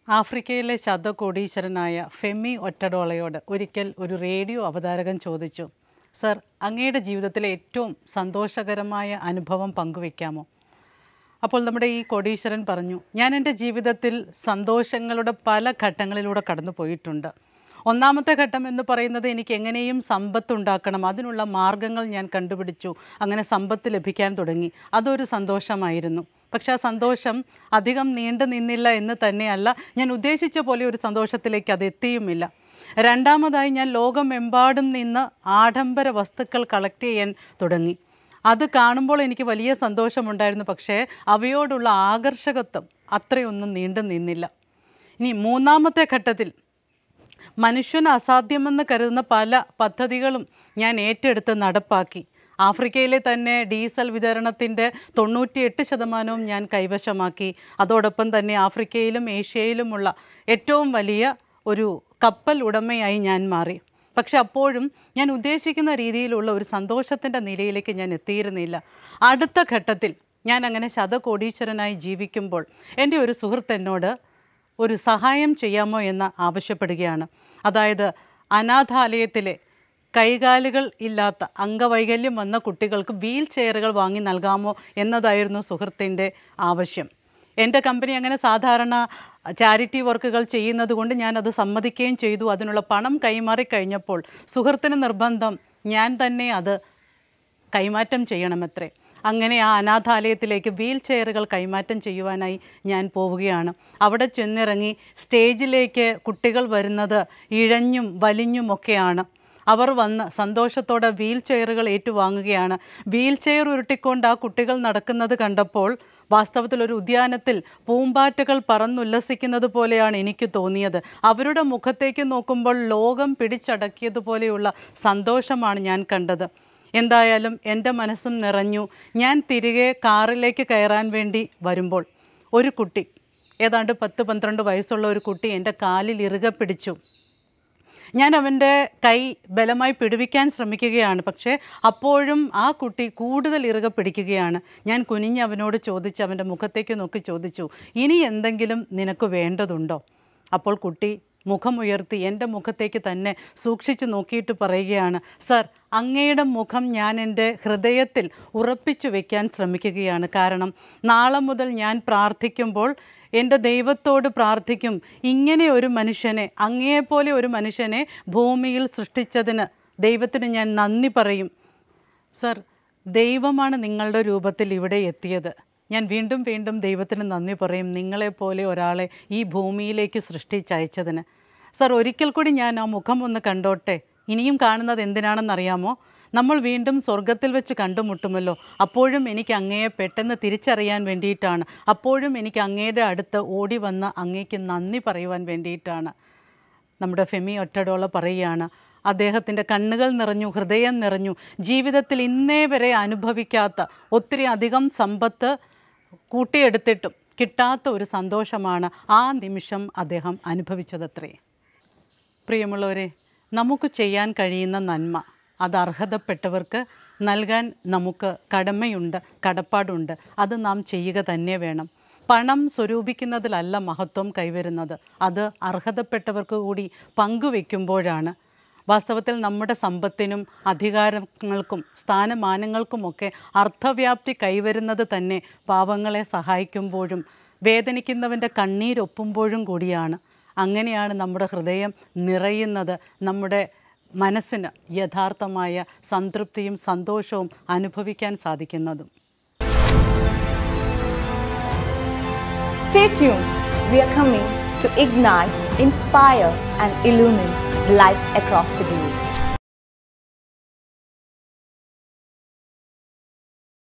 ആഫ്രിക്കയിലെ ശതകോടീശ്വരനായ ഫെമി ഒറ്റഡോളയോട് ഒരിക്കൽ ഒരു റേഡിയോ അവതാരകൻ ചോദിച്ചു സർ അങ്ങയുടെ ജീവിതത്തിലെ ഏറ്റവും സന്തോഷകരമായ അനുഭവം പങ്കുവെക്കാമോ അപ്പോൾ നമ്മുടെ ഈ കോടീശ്വരൻ പറഞ്ഞു ഞാൻ എൻ്റെ ജീവിതത്തിൽ സന്തോഷങ്ങളുടെ പല ഘട്ടങ്ങളിലൂടെ കടന്നു പോയിട്ടുണ്ട് ഒന്നാമത്തെ ഘട്ടം എന്ന് പറയുന്നത് എനിക്ക് എങ്ങനെയും സമ്പത്ത് ഉണ്ടാക്കണം അതിനുള്ള മാർഗങ്ങൾ ഞാൻ കണ്ടുപിടിച്ചു അങ്ങനെ സമ്പത്ത് ലഭിക്കാൻ തുടങ്ങി അതൊരു സന്തോഷമായിരുന്നു പക്ഷേ ആ സന്തോഷം അധികം നീണ്ടു നിന്നില്ല എന്ന് തന്നെയല്ല ഞാൻ ഉദ്ദേശിച്ച പോലെ ഒരു സന്തോഷത്തിലേക്ക് അത് എത്തിയുമില്ല രണ്ടാമതായി ഞാൻ ലോകമെമ്പാടും നിന്ന് ആഡംബര വസ്തുക്കൾ കളക്ട് ചെയ്യാൻ തുടങ്ങി അത് കാണുമ്പോൾ എനിക്ക് വലിയ സന്തോഷമുണ്ടായിരുന്നു പക്ഷേ അവയോടുള്ള ആകർഷകത്വം അത്രയൊന്നും നീണ്ടു നിന്നില്ല ഇനി മൂന്നാമത്തെ ഘട്ടത്തിൽ മനുഷ്യന് അസാധ്യമെന്ന് കരുതുന്ന പല പദ്ധതികളും ഞാൻ ഏറ്റെടുത്ത് നടപ്പാക്കി ആഫ്രിക്കയിലെ തന്നെ ഡീസൽ വിതരണത്തിൻ്റെ തൊണ്ണൂറ്റിയെട്ട് ശതമാനവും ഞാൻ കൈവശമാക്കി അതോടൊപ്പം തന്നെ ആഫ്രിക്കയിലും ഏഷ്യയിലുമുള്ള ഏറ്റവും വലിയ ഒരു കപ്പൽ ഉടമയായി ഞാൻ മാറി പക്ഷെ അപ്പോഴും ഞാൻ ഉദ്ദേശിക്കുന്ന രീതിയിലുള്ള ഒരു സന്തോഷത്തിൻ്റെ നിലയിലേക്ക് ഞാൻ എത്തിയിരുന്നില്ല അടുത്ത ഘട്ടത്തിൽ ഞാൻ അങ്ങനെ ശതകോടീശ്വരനായി ജീവിക്കുമ്പോൾ എൻ്റെ ഒരു സുഹൃത്ത് എന്നോട് ഒരു സഹായം ചെയ്യാമോ എന്ന് ആവശ്യപ്പെടുകയാണ് അതായത് അനാഥാലയത്തിലെ കൈകാലുകൾ ഇല്ലാത്ത അംഗവൈകല്യം വന്ന കുട്ടികൾക്ക് വീൽ ചെയറുകൾ വാങ്ങി നൽകാമോ എന്നതായിരുന്നു സുഹൃത്തിൻ്റെ ആവശ്യം എൻ്റെ കമ്പനി അങ്ങനെ സാധാരണ ചാരിറ്റി വർക്കുകൾ ചെയ്യുന്നത് കൊണ്ട് ഞാനത് സമ്മതിക്കുകയും ചെയ്തു അതിനുള്ള പണം കൈമാറി കഴിഞ്ഞപ്പോൾ സുഹൃത്തിന് നിർബന്ധം ഞാൻ തന്നെ അത് കൈമാറ്റം ചെയ്യണമത്രേ അങ്ങനെ ആ അനാഥാലയത്തിലേക്ക് വീൽ ചെയറുകൾ കൈമാറ്റം ചെയ്യുവാനായി ഞാൻ പോവുകയാണ് അവിടെ ചെന്നിറങ്ങി സ്റ്റേജിലേക്ക് കുട്ടികൾ വരുന്നത് ഇഴഞ്ഞും വലിഞ്ഞുമൊക്കെയാണ് അവർ വന്ന് സന്തോഷത്തോടെ വീൽ ചെയറുകൾ ഏറ്റുവാങ്ങുകയാണ് വീൽ ചെയർ ഉരുട്ടിക്കൊണ്ട് ആ കുട്ടികൾ നടക്കുന്നത് കണ്ടപ്പോൾ വാസ്തവത്തിൽ ഒരു ഉദ്യാനത്തിൽ പൂമ്പാറ്റകൾ പറന്നുല്ലസിക്കുന്നത് പോലെയാണ് എനിക്ക് തോന്നിയത് അവരുടെ മുഖത്തേക്ക് നോക്കുമ്പോൾ ലോകം പിടിച്ചടക്കിയതുപോലെയുള്ള സന്തോഷമാണ് ഞാൻ കണ്ടത് എന്തായാലും എൻ്റെ മനസ്സും നിറഞ്ഞു ഞാൻ തിരികെ കാറിലേക്ക് കയറാൻ വേണ്ടി വരുമ്പോൾ ഒരു കുട്ടി ഏതാണ്ട് പത്ത് പന്ത്രണ്ട് വയസ്സുള്ള ഒരു കുട്ടി എൻ്റെ കാലിൽ ഇറുകെ പിടിച്ചു ഞാൻ അവൻ്റെ കൈ ബലമായി പിടിവിക്കാൻ ശ്രമിക്കുകയാണ് പക്ഷേ അപ്പോഴും ആ കുട്ടി കൂടുതൽ ഇറുകെ പിടിക്കുകയാണ് ഞാൻ കുനിഞ്ഞ് അവനോട് ചോദിച്ച് അവൻ്റെ മുഖത്തേക്ക് നോക്കി ചോദിച്ചു ഇനി എന്തെങ്കിലും നിനക്ക് വേണ്ടതുണ്ടോ അപ്പോൾ കുട്ടി മുഖമുയർത്തി എൻ്റെ മുഖത്തേക്ക് തന്നെ സൂക്ഷിച്ചു നോക്കിയിട്ട് പറയുകയാണ് സർ അങ്ങയുടെ മുഖം ഞാൻ എൻ്റെ ഹൃദയത്തിൽ ഉറപ്പിച്ചു വെക്കാൻ ശ്രമിക്കുകയാണ് കാരണം നാളെ മുതൽ ഞാൻ പ്രാർത്ഥിക്കുമ്പോൾ എൻ്റെ ദൈവത്തോട് പ്രാർത്ഥിക്കും ഇങ്ങനെ ഒരു മനുഷ്യനെ അങ്ങയെപ്പോലെ ഒരു മനുഷ്യനെ ഭൂമിയിൽ സൃഷ്ടിച്ചതിന് ദൈവത്തിന് ഞാൻ നന്ദി പറയും സർ ദൈവമാണ് നിങ്ങളുടെ രൂപത്തിൽ ഇവിടെ എത്തിയത് ഞാൻ വീണ്ടും വീണ്ടും ദൈവത്തിന് നന്ദി പറയും നിങ്ങളെപ്പോലെ ഒരാളെ ഈ ഭൂമിയിലേക്ക് സൃഷ്ടിച്ചയച്ചതിന് സർ ഒരിക്കൽ കൂടി ഞാൻ ആ മുഖം ഒന്ന് കണ്ടോട്ടെ ഇനിയും കാണുന്നത് എന്തിനാണെന്നറിയാമോ നമ്മൾ വീണ്ടും സ്വർഗത്തിൽ വെച്ച് കണ്ടുമുട്ടുമല്ലോ അപ്പോഴും എനിക്ക് അങ്ങയെ പെട്ടെന്ന് തിരിച്ചറിയാൻ വേണ്ടിയിട്ടാണ് അപ്പോഴും എനിക്ക് അങ്ങയുടെ അടുത്ത് ഓടി വന്ന് അങ്ങേക്ക് നന്ദി പറയുവാൻ വേണ്ടിയിട്ടാണ് നമ്മുടെ ഫെമി ഒറ്റഡോള പറയുകയാണ് അദ്ദേഹത്തിൻ്റെ കണ്ണുകൾ നിറഞ്ഞു ഹൃദയം നിറഞ്ഞു ജീവിതത്തിൽ ഇന്നേ വരെ അനുഭവിക്കാത്ത ഒത്തിരി അധികം സമ്പത്ത് കൂട്ടിയെടുത്തിട്ടും കിട്ടാത്ത ഒരു സന്തോഷമാണ് ആ നിമിഷം അദ്ദേഹം അനുഭവിച്ചതത്രേ പ്രിയമുള്ളവരെ നമുക്ക് ചെയ്യാൻ കഴിയുന്ന നന്മ അത് അർഹതപ്പെട്ടവർക്ക് നൽകാൻ നമുക്ക് കടമയുണ്ട് കടപ്പാടുണ്ട് അത് നാം ചെയ്യുക തന്നെ വേണം പണം സ്വരൂപിക്കുന്നതിലല്ല മഹത്വം കൈവരുന്നത് അത് അർഹതപ്പെട്ടവർക്ക് കൂടി പങ്കുവെക്കുമ്പോഴാണ് വാസ്തവത്തിൽ നമ്മുടെ സമ്പത്തിനും അധികാരങ്ങൾക്കും സ്ഥാനമാനങ്ങൾക്കുമൊക്കെ അർത്ഥവ്യാപ്തി കൈവരുന്നത് തന്നെ പാവങ്ങളെ സഹായിക്കുമ്പോഴും വേദനിക്കുന്നവൻ്റെ കണ്ണീരൊപ്പുമ്പോഴും കൂടിയാണ് അങ്ങനെയാണ് നമ്മുടെ ഹൃദയം നിറയുന്നത് നമ്മുടെ മനസ്സിന് യഥാർത്ഥമായ സംതൃപ്തിയും സന്തോഷവും അനുഭവിക്കാൻ സാധിക്കുന്നതും Stay tuned. We are coming to ignite, inspire, and illumine lives across the globe.